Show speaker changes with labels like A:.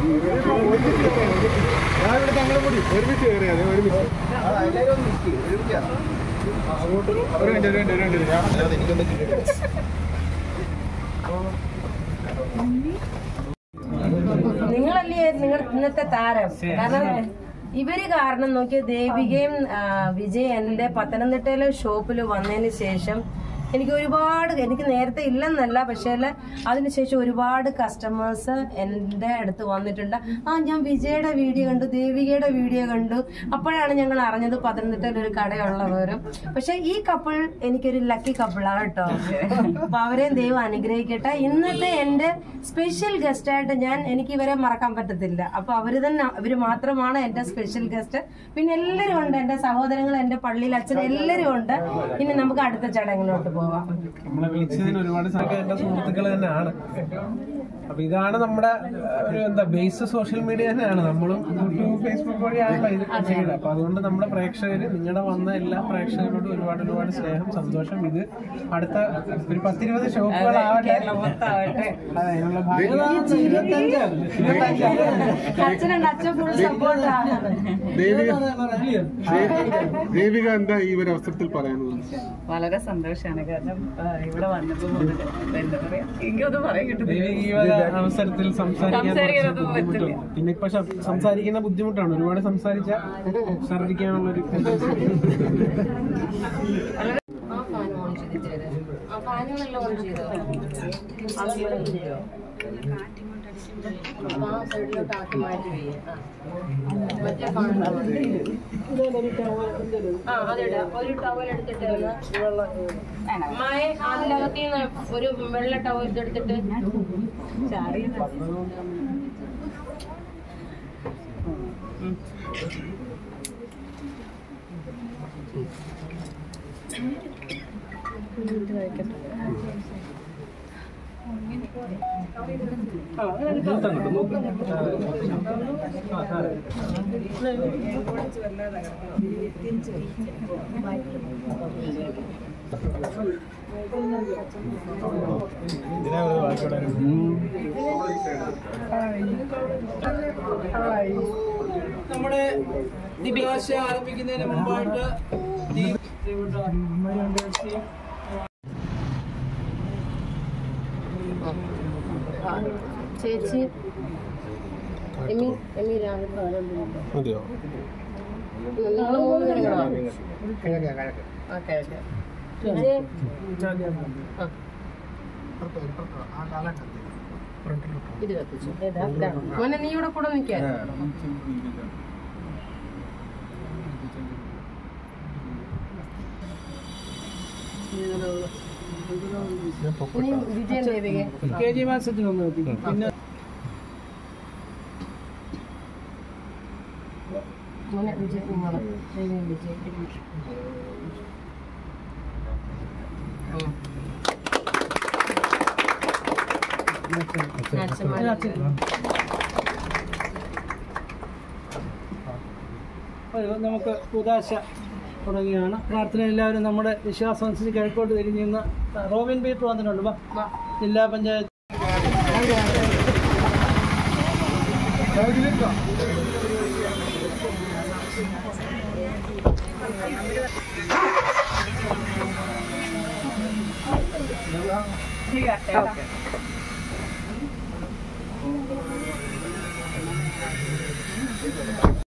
A: ഞാൻ ഇവിടെ തങ്ങളും കൂടി ഒരുമിച്ച് കയറിയാതെ ഒരുമിച്ച് ഒരു മിനിറ്റ് ഒരു മിനിറ്റ് ഒരു മിനിറ്റ് ഞാൻ
B: നിങ്ങളല്ലേ നിങ്ങൾ ഇന്നത്തെ താരം കാരണം ഇവര് കാരണം നോക്കിയ ദേവികയും ആ, വിജയ് എന്റെ പത്തനംതിട്ടയിലെ ഷോപ്പിൽ വന്നതിന് ശേഷം എനിക്ക് ഒരുപാട് എനിക്ക് നേരത്തെ ഇല്ലെന്നല്ല പക്ഷേ അതിനുശേഷം ഒരുപാട് കസ്റ്റമേഴ്സ് എൻ്റെ അടുത്ത് വന്നിട്ടുണ്ട് ആ ഞാൻ വിജയുടെ വീഡിയോ കണ്ടു ദേവികയുടെ വീഡിയോ കണ്ടു അപ്പോഴാണ് ഞങ്ങൾ അറിഞ്ഞത് പത്തനംതിട്ടയിൽ ഒരു കടയുള്ളവരും പക്ഷെ ഈ കപ്പിൾ എനിക്കൊരു ലക്കി കപ്പിളാണ് കേട്ടോ അപ്പൊ അവരെയും ദൈവം അനുഗ്രഹിക്കട്ടെ ഇന്നത്തെ എന്റെ സ്പെഷ്യൽ ഗസ്റ്റ് ആയിട്ട് ഞാൻ എനിക്ക് ഇവരെ മറക്കാൻ പറ്റത്തില്ല അപ്പൊ അവര് തന്നെ അവര് മാത്രമാണ് എന്റെ സ്പെഷ്യൽ ഗസ്റ്റ് പിന്നെ എല്ലാവരും ഉണ്ട് എന്റെ സഹോദരങ്ങൾ എന്റെ പള്ളിയിൽ അച്ഛൻ എല്ലാവരും ഉണ്ട് ഇനി നമുക്ക് അടുത്ത ചടങ്ങിലോട്ട് പോവാം
C: നമ്മളെ വിളിച്ചതിന് ഒരുപാട് സംഖ്യ എന്റെ സുഹൃത്തുക്കൾ തന്നെയാണ് അപ്പൊ ഇതാണ് നമ്മുടെ ഏഹ്, ഒരു എന്താ ബേസ് സോഷ്യൽ മീഡിയ തന്നെയാണ് നമ്മളും യൂട്യൂബ് ഫേസ്ബുക്ക് വഴിയാണല്ലോ ഇത് ചെയ്യുന്നത് അപ്പൊ അതുകൊണ്ട് നമ്മുടെ പ്രേക്ഷകര് നിങ്ങളുടെ വന്ന എല്ലാ പ്രേക്ഷകരോടും ഒരുപാട് ഒരുപാട് സ്നേഹം സന്തോഷം ഇത് അടുത്ത ഒരു പത്തിരുപത് ഷോപ്പുകളാവട്ടെ അതെ, അതിനുള്ള ഭാഗ്യം ഇരുപത്തഞ്ചാണ് ഇരുപത്തഞ്ചാണ്
B: അച്ഛനുണ്ട് അച്ഛൻ ഫുൾ സപ്പോർട്ടാണ്
A: ദേവിക ദേവിക എന്താ ഈ ഒരു അവസരത്തിൽ പറയാനുള്ളത്
D: വളരെ സന്തോഷമാണ് കാരണം ആ, ഇവിടെ വന്നപ്പോൾ മുതൽ എന്താ പറയാ എനിക്കൊന്നും പറയാൻ കിട്ടുന്നില്ല
C: ദേവിക ഈ വക അവസരത്തിൽ സംസാരിക്കാൻ കുറച്ച്
D: സംസാരിക്കാനൊന്നും
C: ബുദ്ധിമുട്ടുണ്ട് പിന്നെ ഇപ്പൊ ശ- സംസാരിക്കുന്ന ബുദ്ധിമുട്ടാണ് ഒരുപാട് സംസാരിച്ച ഛർദിക്കാനുള്ള ഒരു
B: ആ ഫാൻ ഓൺ ചെയ്തിട്ട് ആ ഫാനുകളെല്ലാം ഓൺ ചെയ്തോ അപ്പൊ ആ സൈഡിലോട്ട് ആക്കി മാറ്റി വെയ്യേ മറ്റേ ഫാൻ ആ അതെടാ ഒരു ടവൽ എടുത്തിട്ട് മായ അതിനകത്ത് നിന്ന് ഒരു വെള്ള ടവൽ ഇതെടുത്തിട്ട്
E: നമ്മുടെ ദിവ്യാശ ആരംഭിക്കുന്നതിന് മുമ്പായിട്ട് ദീ-
B: ചേച്ചി എമി എമി രാവിലെ
C: മതിയോ
B: നിങ്ങൾ മൂന്ന് പേരും കൂടെ ഓക്കെ ഓക്കെ വിജയ് ആ. ഇത് കത്തിച്ചു മോനെ നീ ഇവിടെ കൂടെ നിൽക്കാൻ ഇനി വിജയൻ ദേവികെ
E: കെ ജി മാസത്തിന് ഒന്ന് നോക്കി പിന്നെ
B: മോനെ വിജയ് നിങ്ങള് ദേവികയും വിജയ് ഉം. അച്ഛന്മാര്
E: ഒരു നമുക്ക് ഉദാശ തുടങ്ങിയാണ് പ്രാർത്ഥന എല്ലാവരും നമ്മുടെ വിശ്വാസം അനുസരിച്ച് കിഴക്കോട്ട് തിരിഞ്ഞ് നിന്ന് റോബിൻ പീറ്റർ വന്നിട്ടുണ്ട് വാ. ജില്ലാ പഞ്ചായത്ത്